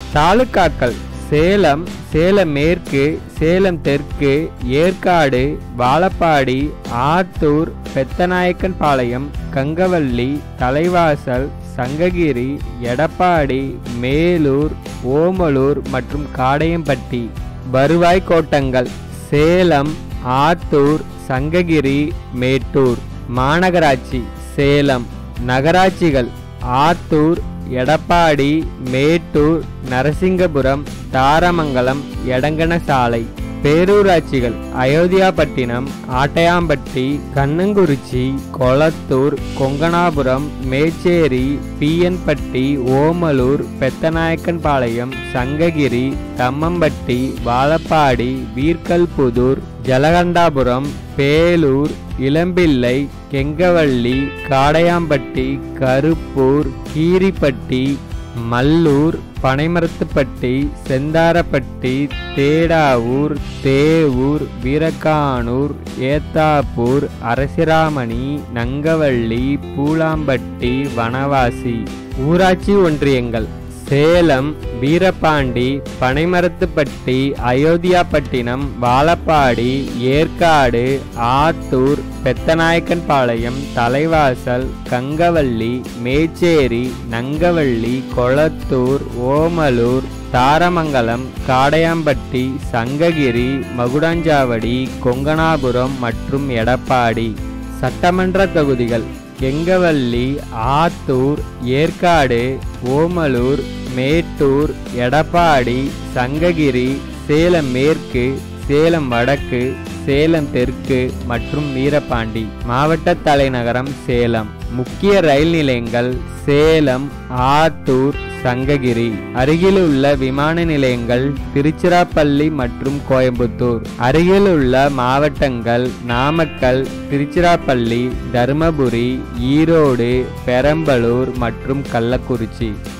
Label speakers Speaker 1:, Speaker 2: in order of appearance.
Speaker 1: தாலுக்காக்கள் சேலம் சேலம் மேற்கு சேலம் தெற்கு ஏற்காடு வாழப்பாடி ஆத்தூர் பெத்தநாயக்கன் பாளையம் கங்கவள்ளி தலைவாசல் சங்ககிரி எடப்பாடி மேலூர் ஓமலூர் மற்றும் காடையம்பட்டி வருவாய் கோட்டங்கள் சேலம் ஆத்தூர் சங்ககிரி மேட்டூர் மாநகராட்சி சேலம் நகராட்சிகள் ஆத்தூர் எடப்பாடி மேட்டூர் நரசிங்கபுரம் தாரமங்கலம் எடங்கனசாலை பேரூராட்சிகள் அயோத்தியாபட்டினம் ஆட்டையாம்பட்டி கண்ணங்குறிச்சி கொளத்தூர் கொங்கனாபுரம் மேச்சேரி பிஎன்பட்டி ஓமலூர் பெத்தநாயக்கன்பாளையம் சங்ககிரி தம்மம்பட்டி வாழப்பாடி வீர்கல்புதூர் ஜலகண்டாபுரம் பேலூர் இளம்பிள்ளை கெங்கவள்ளி காடையாம்பட்டி கருப்பூர் கீரிப்பட்டி மல்லூர் பனைமரத்துப்பட்டி செந்தாரப்பட்டி தேடாவூர் தேவூர் வீரக்கானூர் ஏத்தாப்பூர் அரசிராமணி நங்கவள்ளி பூலாம்பட்டி வனவாசி ஊராட்சி ஒன்றியங்கள் சேலம் வீரபாண்டி பனைமரத்துப்பட்டி அயோத்தியாப்பட்டினம் வாழப்பாடி ஏற்காடு ஆத்தூர் பெத்தநாயக்கன்பாளையம் தலைவாசல் கங்கவள்ளி மேச்சேரி நங்கவள்ளி கொளத்தூர் ஓமலூர் தாரமங்கலம் காடையாம்பட்டி சங்ககிரி மகுடாஞ்சாவடி கொங்கனாபுரம் மற்றும் எடப்பாடி சட்டமன்ற தொகுதிகள் கெங்கவல்லி ஆத்தூர் ஏற்காடு ஓமலூர் மேட்டூர் எடப்பாடி சங்ககிரி சேலம் மேற்கு சேலம் வடக்கு சேலம் தெற்கு மற்றும் வீரபாண்டி மாவட்ட தலைநகரம் சேலம் முக்கிய ரயில் நிலையங்கள் சேலம் ஆத்தூர் சங்ககிரி அருகிலுள்ள விமான நிலையங்கள் திருச்சிராப்பள்ளி மற்றும் கோயம்புத்தூர் அருகிலுள்ள மாவட்டங்கள் நாமக்கல் திருச்சிராப்பள்ளி தருமபுரி ஈரோடு பெரம்பலூர் மற்றும் கள்ளக்குறிச்சி